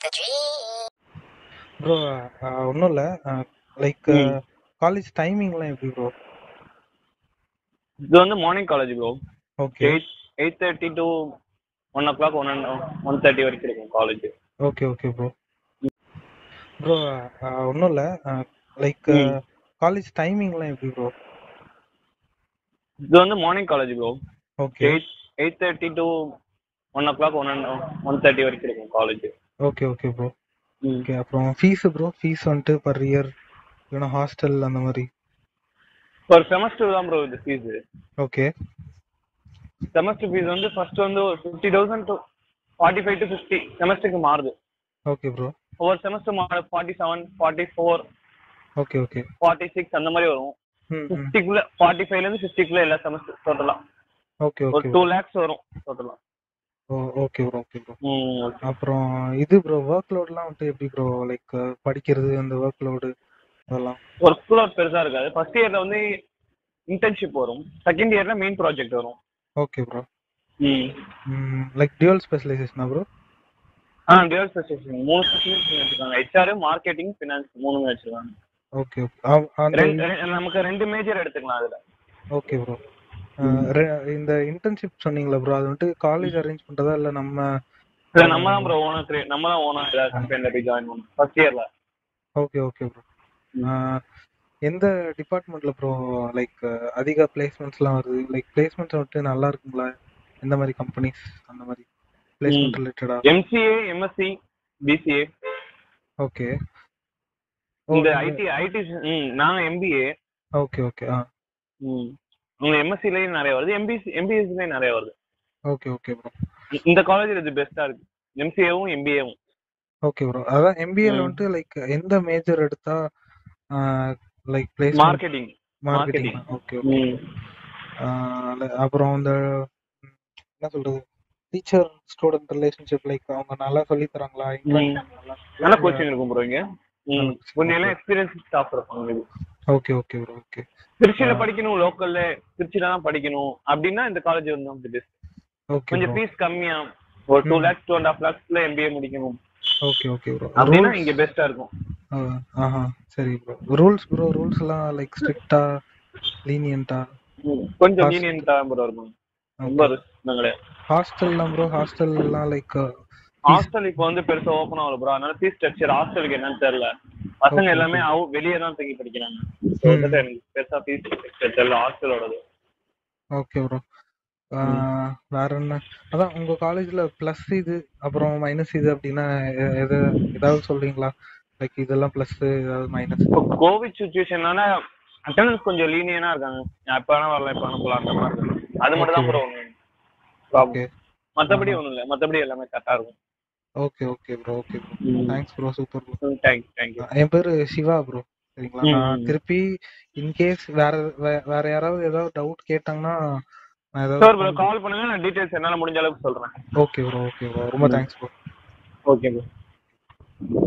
Bro ஒன்றும் இல்லை like ம். காலேஜ் டைமிங்லாம் எப்படி ப்ரோ இது வந்து morning college bro okay eight eight thirty to one o'clock one one thirty வரைக்கும் இருக்கும் college okay okay bro bro ஒன்றும் இல்லை லைக் ம். காலேஜ் டைமிங்லாம் எப்படி ப்ரோ இது வந்து morning college bro okay eight eight thirty to one o'clock one one thirty வரைக்கும் இருக்கும் college okay okay bro okay அப்புறம் ஃபீஸ் ப்ரோ ஃபீஸ் வந்துட்டு பர் இயர் இல்லைன்னா ஹாஸ்டல் அந்த மாதிரி ஒரு செமஸ்டர் தான் ப்ரோ இது ஃபீஸ் ஓகே செமஸ்டர் ஃபீஸ் வந்து ஃபர்ஸ்ட் வந்து ஒரு fifty thousand to forty five to fifty செமஸ்டருக்கு மாறுது ஓகே ப்ரோ ஒவ்வொரு செமஸ்டர் மாறு forty seven forty four okay okay forty six அந்த மாதிரி வரும் ம் ம் ஃபிஃப்டிக்குள்ள ஃபார்ட்டி ஃபைவ்ல இருந்து ஃபிஃப்டிக்குள்ள எல்லா செமஸ்டர் டோட்டலா ஓகே ஒரு ஓகே டூ லேக்ஸ் வரும் டோட்டலா oh okay bro okay bro ம் okay. அப்புறம் இது ப்ரோ ஒர்க் லோட்லாம் வந்துட்டு எப்படி ப்ரோ லைக் படிக்கிறது அந்த ஒர்க் லோடு அதெல்லாம் ஒர்க் லோட் பெருசா இருக்காது ஃபர்ஸ்ட் இயர்ல வந்து இன்டர்ன்ஷிப் வரும் செகண்ட் இயர்ல மெயின் ப்ராஜெக்ட் வரும் ஓகே ப்ரோ ம் லைக் டியூவல் ஸ்பெஷலைசேஷனா ப்ரோ ஆ டியூவல் ஸ்பெஷலைசேஷன் மூணு ஸ்பெஷலைசேஷன் வச்சிருக்காங்க ஹெச்ஆர் மார்க்கெட்டிங் ஃபினான்ஸ் மூணுமே வச்சிருக்காங்க ஓகே அந்த ரெண்டு- ரெண்டு- நமக்கு ரெண்டு மேஜர் எடுத்துக்கலாம் அதுல ஓகே ப்ரோ இந்த இன்டர்ன்ஷிப் சொன்னீங்களா ப்ரோ அது வந்துட்டு காலேஜ் அரேஞ்ச் பண்றதா இல்ல நம்ம இல்ல நம்ம தான் ப்ரோ ஓனர் கிரியேட் நம்ம தான் ஓனர் ஏதாவது கம்பெனில போய் ஜாயின் பண்ணணும் ஃபர்ஸ்ட் இயர்ல ஓகே ஓகே ப்ரோ எந்த டிபார்ட்மெண்ட்ல ப்ரோ லைக் அதிக பிளேஸ்மெண்ட்ஸ்லாம் வருது லைக் பிளேஸ்மெண்ட்ஸ் வந்துட்டு நல்லா இருக்குங்களா எந்த மாதிரி கம்பெனிஸ் அந்த மாதிரி பிளேஸ்மெண்ட் ரிலேட்டடா எம்சிஏ எம்எஸ்சி பிசிஏ ஓகே இந்த ஐடி ஐடி ம் நாங்க எம்பிஏ ஓகே ஓகே ஆ ம் உங்க எம்எஸ்சிலயும் நிறைய வருது எம்பிசி எம்பிஎஸ்சிலயும் நிறைய வருது ஓகே ஓகே ப்ரோ இந்த காலேஜ்ல இது பெஸ்டா இருக்கு எம்சிஏவும் எம்பிஏவும் ஓகே ப்ரோ அதான் எம்பிஏல ம். வந்துட்டு லைக் எந்த மேஜர் எடுத்தா like place marketing marketing marketing. Okay okay அப்புறம் இந்த ம், என்ன சொல்றது டீச்சர் ஸ்டூடெண்ட் ரிலேஷன்ஷிப் லைக் அவங்க நல்லா சொல்லி தராங்களா interaction நல்லா நல்ல கோச்சிங் இருக்கும் ப்ரோ இங்க ம். நல்ல coaching. கொஞ்சம் எல்லாம் எக்ஸ்பீரியன்ஸ் ஸ்டாஃப் இருப்பாங்க இது. ஓகே ஓகே ப்ரோ ஓகே திருச்சியில படிக்கணும் லோக்கல்ல திருச்சியில தான் படிக்கணும் அப்படின்னா இந்த காலேஜ் வந்து நமக்கு பெஸ்ட் ஓகே கொஞ்சம் ப்ரோ ஃபீஸ் கம்மியா ஒரு டூ ம். லேக்ஸ் டூ அண்ட் ஹாஃப் லேக்ஸ்ல எம்பிஏ முடிக்கணும் ஓகே ஓகே ப்ரோ அப்படின்னா இங்க பெஸ்டா இருக்கும் ஆஹா சரி ப்ரோ ரூல்ஸ் ப்ரோ ரூல்ஸ் எல்லாம் லைக் ஸ்ட்ரிக்ட்டா லீனியன்ட்டா ம். கொஞ்சம் Cost. லீனியன்டா ப்ரோ இருக்கும் ரொம்ப risk எல்லாம் கிடையாது ஹாஸ்டல்லாம் ப்ரோ ஹாஸ்டல்லாம் லைக் ஹாஸ்டல் இப்போ வந்து பெருசா ஓப்பன் ஆகல ப்ரோ அதனால ஃபீஸ் ஸ்ட்ரக்சர் ஹாஸ்டலுக்கு என்னன்னு தெரியல பசங்க Okay, எல்லாமே அவு வெளியே தான் தங்கி படிக்கிறாங்க So ம். வந்துட்டு எனக்கு பெருசா ஃபீஸ் ஸ்ட்ரக்சர் தெரியல ஹாஸ்டலோடது ஓகே ப்ரோ வேற என்ன அதான் உங்க காலேஜ்ல பிளஸ் இது அப்புறம் மைனஸ் இது அப்படின்னா எ- எது ஏதாவது சொல்றீங்களா லைக் இதெல்லாம் பிளஸ் ஏதாவது மைனஸ் இப்போ கோவிட் சுச்சுவேஷன்னால அட்டண்டன்ஸ் கொஞ்சம் லீனியனா இருக்காங்க எப்ப வேணா வரலாம் எப்ப வேணா போலாம் அந்த மாதிரி இருக்கு. அது மட்டும் தான் Okay. ப்ரோ ஒன்று ப்ராப்ளம் ஓகே மத்தபடி ஒண்ணும் இல்ல மத்தபடி எல்லாமே கரெக்டா இருக்கும் okay okay bro okay bro thanks bro super bro thank you thank you என் பேரு சிவா ப்ரோ சரிங்களா ம். நான் திருப்பி இன்கேஸ் வேற வே- வேற யாராவது ஏதாவது டவுட் கேட்டாங்கன்னா நான் சார் ப்ரோ ஏதாவது கால் பண்ணுங்க நான் டீடைல்ஸ் என்னால முடிஞ்ச அளவுக்கு சொல்றேன் ஓகே ப்ரோ ஓகே ப்ரோ ரொம்ப ம். Thanks bro okay bro